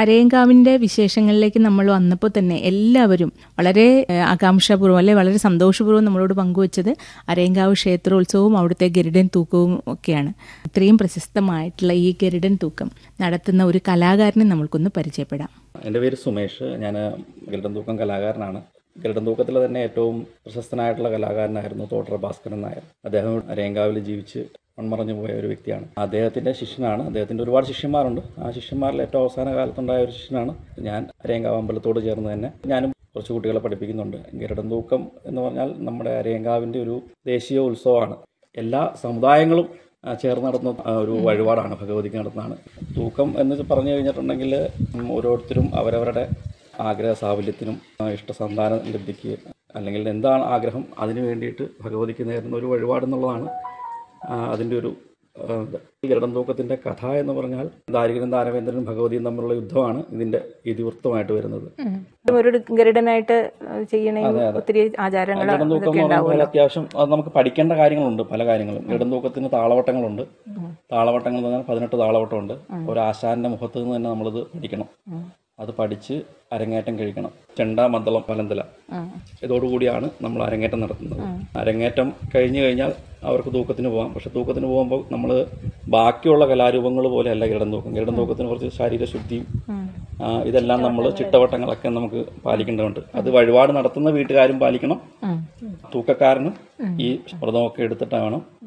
അരയങ്കാവിന്റെ വിശേഷങ്ങളിലേക്ക് നമ്മൾ വന്നപ്പോൾ തന്നെ എല്ലാവരും വളരെ ഏഹ്, ആകാംക്ഷാപൂർവ്വം അല്ലെ വളരെ സന്തോഷപൂർവ്വം നമ്മളോട് പങ്കുവച്ചത് അരയങ്കാവ് ക്ഷേത്രോത്സവവും അവിടുത്തെ ഗരുഡൻ തൂക്കവും ഒക്കെയാണ് ഇത്രയും പ്രശസ്തമായിട്ടുള്ള ഈ ഗരുഡൻ തൂക്കം നടത്തുന്ന ഒരു കലാകാരനെ നമ്മൾക്കൊന്ന് പരിചയപ്പെടാം എൻ്റെ പേര് സുമേഷ് ഞാൻ ഗരുഡൻ തൂക്കം കലാകാരനാണ് ഗരുഡൻ തൂക്കത്തിൽ തന്നെ ഏറ്റവും പ്രശസ്തനായിട്ടുള്ള കലാകാരനായിരുന്നു തോട്ടറ ഭാസ്കരൻ നായർ അദ്ദേഹം രേങ്കാവിൽ ജീവിച്ച് മൺമറഞ്ഞു പോയ ഒരു വ്യക്തിയാണ് അദ്ദേഹത്തിൻ്റെ ശിഷ്യനാണ് അദ്ദേഹത്തിൻ്റെ ഒരുപാട് ശിഷ്യന്മാരുണ്ട് ആ ശിഷ്യന്മാരിൽ ഏറ്റവും അവസാന കാലത്തുണ്ടായ ഒരു ശിഷ്യനാണ് ഞാൻ രേങ്കാവ് അമ്പലത്തോട് ചേർന്ന് തന്നെ ഞാനും കുറച്ച് കുട്ടികളെ പഠിപ്പിക്കുന്നുണ്ട് ഗരുഡൻ തൂക്കം എന്ന് പറഞ്ഞാൽ നമ്മുടെ അരയങ്കാവിൻ്റെ ഒരു ദേശീയ ഉത്സവമാണ് എല്ലാ സമുദായങ്ങളും ആ, ചേർന്ന് നടത്തുന്ന ആ, ഒരു വഴിപാടാണ് ഭഗവതിക്ക് നടത്തുന്നതാണ് തൂക്കം എന്ന് പറഞ്ഞു കഴിഞ്ഞിട്ടുണ്ടെങ്കിൽ ഉം, ഓരോരുത്തരും അവരവരുടെ ആഗ്രഹ സാഫല്യത്തിനും ആ, ഇഷ്ടസന്താന ലബ്ധിക്ക് അല്ലെങ്കിൽ എന്താണ് ആഗ്രഹം അതിന് വേണ്ടിയിട്ട് ഭഗവതിക്ക് നേരുന്ന ഒരു വഴിപാടെന്നുള്ളതാണ് ആ, അതിൻ്റെ ഒരു ആ, ഇത്. ഈ ഗരുഡൻ തൂക്കത്തിൻ്റെ കഥ എന്ന് പറഞ്ഞാൽ ദാരികനും ദാനവേന്ദ്രനും ഭഗവതിയും തമ്മിലുള്ള യുദ്ധമാണ് ഇതിൻ്റെ ഇതിവൃത്തമായിട്ട് വരുന്നത് ഒരു ഗരുഡനായിട്ട് ചെയ്യണമെങ്കിൽ ഒത്തിരി ആചാരങ്ങൾ ഗരുഡൻ തൂക്കം എന്ന് പറയുമ്പോൾ അത്യാവശ്യം അത് നമുക്ക് പഠിക്കേണ്ട കാര്യങ്ങളുണ്ട് പല കാര്യങ്ങളും ഗരുഡൻ തൂക്കത്തിന് താളവട്ടങ്ങളുണ്ട് താളവട്ടങ്ങൾ എന്ന് പറഞ്ഞാൽ പതിനെട്ട് താളവട്ടമുണ്ട് ഒരു ആശാന്റെ മുഖത്ത് നിന്ന് തന്നെ നമ്മളിത് പഠിക്കണം അത് പഠിച്ച് അരങ്ങേറ്റം കഴിക്കണം ചെണ്ട മദ്ദളം പലന്തല ഇതോടുകൂടിയാണ് നമ്മൾ അരങ്ങേറ്റം നടത്തുന്നത് അരങ്ങേറ്റം കഴിഞ്ഞു കഴിഞ്ഞാൽ അവർക്ക് തൂക്കത്തിന് പോകാം പക്ഷെ തൂക്കത്തിന് പോകുമ്പോൾ നമ്മൾ ബാക്കിയുള്ള കലാരൂപങ്ങൾ പോലെയല്ല ഗരുഡൻ തൂക്കം ഗരുഡൻ തൂക്കത്തിന് കുറച്ച് ശരീരശുദ്ധിയും ആ, ഇതെല്ലാം നമ്മൾ ചിട്ടവട്ടങ്ങളൊക്കെ നമുക്ക് പാലിക്കേണ്ടതുണ്ട് അത് വഴിപാട് നടത്തുന്ന വീട്ടുകാരും പാലിക്കണം തൂക്കക്കാരനും ഈ വ്രതമൊക്കെ എടുത്തിട്ട് വേണം